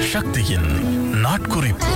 சக்தியின் நாட்குறிப்பு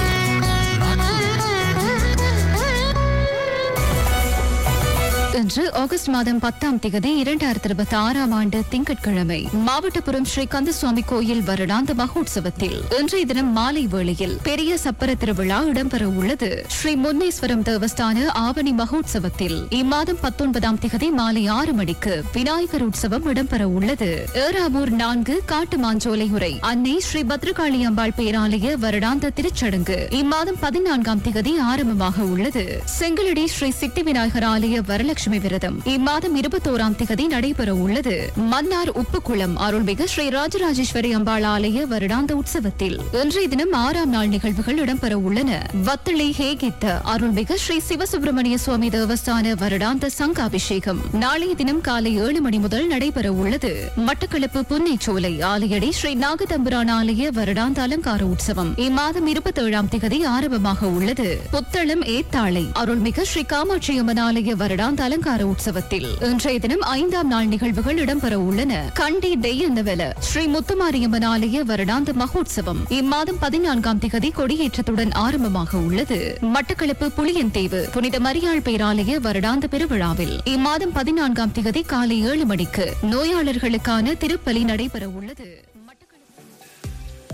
இன்று ஆகஸ்ட் மாதம் பத்தாம் திகதி இரண்டாயிரத்தி இருபத்தி ஆறாம் ஆண்டு திங்கட்கிழமை மாவட்டபுரம் ஸ்ரீ கந்தசுவாமி கோயில் வருடாந்த மகோத்சவத்தில் இன்றைய தினம் மாலை வேளையில் பெரிய சப்பர திருவிழா இடம்பெற உள்ளது ஸ்ரீ முன்னேஸ்வரம் தேவஸ்தான ஆவணி மகோத்சவத்தில் இம்மாதம் பத்தொன்பதாம் திகதி மாலை ஆறு மணிக்கு விநாயகர் உற்சவம் இடம்பெற உள்ளது ஏறாவூர் நான்கு காட்டு மாஞ்சோலை உரை அன்னை ஸ்ரீ பத்ரகாளி அம்பாள் பேராலய வருடாந்த திருச்சடங்கு இம்மாதம் பதினான்காம் திகதி ஆரம்பமாக உள்ளது செங்கலடி ஸ்ரீ சித்தி விநாயகர் ஆலய வரலட்சுமி விரதம் இம்மாதம் இருபத்தோராம் திகதி நடைபெற உள்ளது மன்னார் உப்புக்குளம் அருள்மிகு ஸ்ரீ ராஜராஜேஸ்வரி அம்பாள் ஆலய வருடாந்த உற்சவத்தில் இன்றைய தினம் ஆறாம் நாள் நிகழ்வுகள் இடம்பெற உள்ளன வத்தளை ஹேகித்த அருள்மிகு ஸ்ரீ சிவசுப்பிரமணிய சுவாமி தேவஸ்தான வருடாந்த சங்காபிஷேகம் நாளைய தினம் காலை ஏழு மணி முதல் நடைபெற உள்ளது மட்டக்களப்பு புன்னைச்சோலை ஆலையடி ஸ்ரீ நாகதம்புரான் ஆலய வருடாந்த அலங்கார உற்சவம் இம்மாதம் இருபத்தேழாம் திகதி ஆரம்பமாக உள்ளது புத்தளம் ஏத்தாளை அருள்மிகு ஸ்ரீ காமாட்சி அம்மன் ஆலய வருடாந்த அலங்கார உற்சவத்தில் இன்றைய தினம் ஐந்தாம் நாள் நிகழ்வுகள் இடம்பெற உள்ளன கண்டி தெய்யந்தவெல ஸ்ரீ முத்துமாரியம்மன் ஆலய வருடாந்த மகோத்சவம் இம்மாதம் பதினான்காம் திகதி கொடியேற்றத்துடன் ஆரம்பமாக உள்ளது மட்டக்களப்பு புளியந்தேவு புனித மரியாள் பேராலய வருடாந்த பெருவிழாவில் இம்மாதம் பதினான்காம் திகதி காலை ஏழு மணிக்கு நோயாளர்களுக்கான திருப்பலி நடைபெற உள்ளது